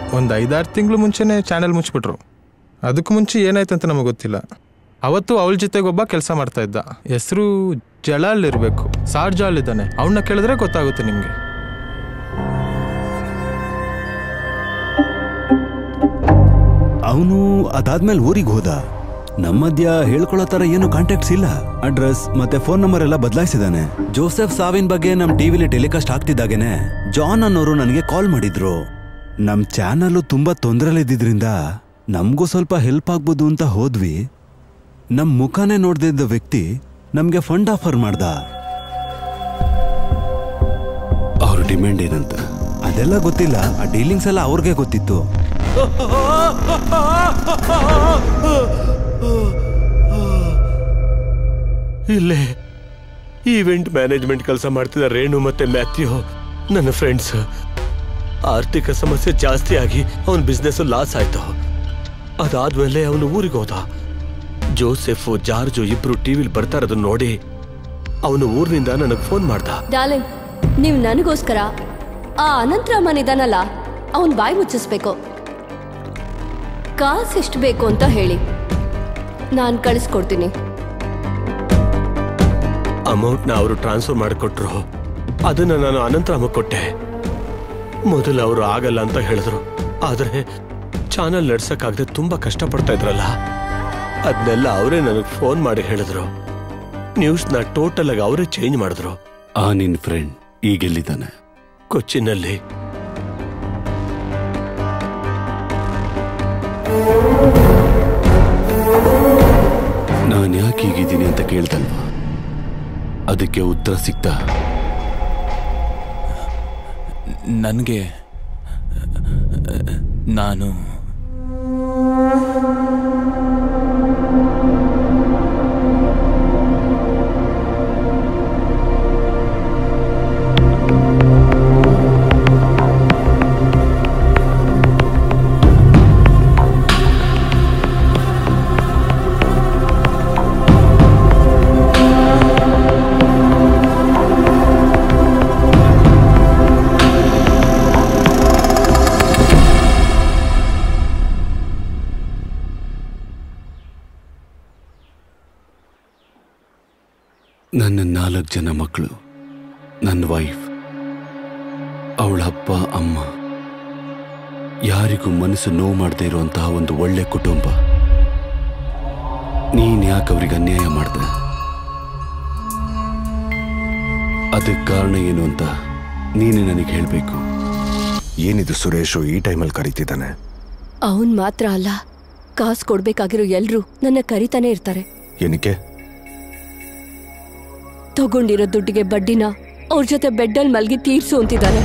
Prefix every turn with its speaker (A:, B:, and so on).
A: ಒಂದು ಐದಾರು ತಿಂಗಳು ಮುಂಚೆನೇ ಚಾನೆಲ್ ಮುಚ್ಚಿಬಿಟ್ರು ಅದಕ್ಕೂ ಮುಂಚೆ ಏನಾಯ್ತು ಅಂತ ನಮಗೆ ಗೊತ್ತಿಲ್ಲ ಅವತ್ತು ಅವಳ ಜೊತೆಗೆ ಒಬ್ಬ ಕೆಲಸ ಮಾಡ್ತಾ ಇದ್ದ ಹೆಸರು ಜಲಾಲ್ ಇರಬೇಕು ಸಾರ್ಜಾಲ್ ಇದ್ದಾನೆ ಅವನ್ನ ಕೇಳಿದ್ರೆ ಗೊತ್ತಾಗುತ್ತೆ ನಿಮಗೆ
B: ಅವನು ಅದಾದ್ಮೇಲೆ ಊರಿಗೆ ಹೋದ ನಮ್ಮ ಮಧ್ಯ ಹೇಳ್ಕೊಳ್ಳೋ ತರ ಏನು ಕಾಂಟ್ಯಾಕ್ಟ್ಸ್ ಇಲ್ಲ ಅಡ್ರೆಸ್ ಮತ್ತೆ ಫೋನ್ ನಂಬರ್ ಎಲ್ಲ ಬದಲಾಯಿಸಿದಾನೆ ಜೋಸೆಫ್ ಸಾವಿನ ಬಗ್ಗೆ ನಮ್ ಟಿವಿಲಿ ಟೆಲಿಕಾಸ್ಟ್ ಆಗ್ತಿದ್ದಾಗೇನೆ ಜಾನ್ ಅನ್ನೋರು ನನಗೆ ಕಾಲ್ ಮಾಡಿದ್ರು ನಮ್ ಚಾನಲ್ ತುಂಬಾ ತೊಂದರೆಲಿದ್ದಿದ್ರಿಂದ ನಮಗೂ ಸ್ವಲ್ಪ ಹೆಲ್ಪ್ ಆಗ್ಬೋದು ಅಂತ ಹೋದ್ವಿ ನಮ್ ಮುಖನೇ ನೋಡ್ದಿದ್ದ ವ್ಯಕ್ತಿ ನಮ್ಗೆ ಫಂಡ್ ಆಫರ್ ಮಾಡ್ದ ಅವ್ರ ಡಿಮ್ಯಾಂಡ್ ಏನಂತ ಅದೆಲ್ಲ ಗೊತ್ತಿಲ್ಲ ಆ ಡೀಲಿಂಗ್ಸ್ ಎಲ್ಲ ಅವ್ರಿಗೆ ಗೊತ್ತಿತ್ತು
C: ಇಲ್ಲೇ ಈವೆಂಟ್ ಮ್ಯಾನೇಜ್ಮೆಂಟ್ ಕೆಲಸ ಮಾಡ್ತಿದ್ದ ರೇಣು ಮತ್ತೆ ಮ್ಯಾಥ್ಯೂ ನನ್ನ ಫ್ರೆಂಡ್ಸ್ ಆರ್ಥಿಕ ಸಮಸ್ಯೆ ಜಾಸ್ತಿ ಆಗಿ ಅವನ ಬಿಸ್ನೆಸ್ ಲಾಸ್ ಆಯ್ತು ಅದಾದ್ಮೇಲೆ ಅವನು ಊರಿಗೆ ಹೋದ ಜೋಸೆಫ್ ಜಾರ್ಜು ಇಬ್ರು ಟಿವಿಲಿ ಬರ್ತಾ ಇರೋದನ್ನ ನೋಡಿ ಅವನು ಊರಿನಿಂದ ನನಗೆ ಫೋನ್ ಮಾಡ್ದ
D: ಡಾರ್ಲಿಂಗ್ ನೀವು ನನಗೋಸ್ಕರ ಆ ಅನಂತರಾಮನ್ ಇದಾನಲ್ಲ ಅವನ್ ಬಾಯಿ ಮುಚ್ಚಿಸ್ಬೇಕು ಕಾಸು ಎಷ್ಟು ಬೇಕು ಅಂತ ಹೇಳಿ ನಾನು ಕಳಿಸ್ಕೊಡ್ತೀನಿ
C: ಅಮೌಂಟ್ನ ಅವರು ಟ್ರಾನ್ಸ್ಫರ್ ಮಾಡಿಕೊಟ್ರು ಅದನ್ನ ನಾನು ಅನಂತರಾಮ ಕೊಟ್ಟೆ ಮೊದಲು ಅವರು ಆಗಲ್ಲ ಅಂತ ಹೇಳಿದ್ರು ಆದರೆ ಚಾನಲ್ ನಡ್ಸಕ್ಕಾಗದೆ ತುಂಬಾ ಕಷ್ಟಪಡ್ತಾ ಇದ್ರಲ್ಲ ಅದನ್ನೆಲ್ಲ ಅವರೇ ನನಗೆ ಫೋನ್ ಮಾಡಿ ಹೇಳಿದ್ರು ನ್ಯೂಸ್ನ ಟೋಟಲ್ ಆಗಿ ಅವರೇ ಚೇಂಜ್ ಮಾಡಿದ್ರು
B: ಆ ನಿನ್ ಫ್ರೆಂಡ್ ಈಗೆಲ್ಲಿದ್ದಾನೆ
C: ಕೊಚ್ಚಿನಲ್ಲಿ
B: ನಾನು ಯಾಕೆ ಹೀಗಿದ್ದೀನಿ ಅಂತ ಕೇಳ್ದಲ್ವಾ ಅದಕ್ಕೆ ಉತ್ತರ ಸಿಗ್ತಾ
E: ನನಗೆ ನಾನು
B: ನನ್ನ ನಾಲ್ಕು ಜನ ಮಕ್ಕಳು ನನ್ನ ವೈಫ್ ಅವಳ ಅಪ್ಪ ಅಮ್ಮ ಯಾರಿಗೂ ಮನಸ್ಸು ನೋವು ಮಾಡದೇ ಇರುವಂತಹ ಒಂದು ಒಳ್ಳೆ ಕುಟುಂಬ ನೀನ್ ಯಾಕೆ ಅವ್ರಿಗೆ ಅನ್ಯಾಯ ಮಾಡ್ದೆ ಅದಕ್ಕೆ ಕಾರಣ ಏನು ಅಂತ ನೀನೇ ನನಗೆ ಹೇಳಬೇಕು
F: ಏನಿದು ಸುರೇಶು ಈ ಟೈಮಲ್ಲಿ ಕರೀತಿದ್ದಾನೆ
D: ಅವನ್ ಮಾತ್ರ ಅಲ್ಲ ಕಾಸು ಕೊಡ್ಬೇಕಾಗಿರೋ ಎಲ್ರೂ ನನ್ನ ಕರಿತಾನೆ ಇರ್ತಾರೆ
F: ಏನಕ್ಕೆ
D: ತಗೊಂಡಿರೋ ದುಡ್ಡಿಗೆ ಬಡ್ಡಿನ ಅವ್ರ ಜೊತೆ ಬೆಡ್ಡಲ್ಲಿ ಮಲ್ಗಿ ತೀರ್ಸು ಅಂತಿದ್ದಾನೆ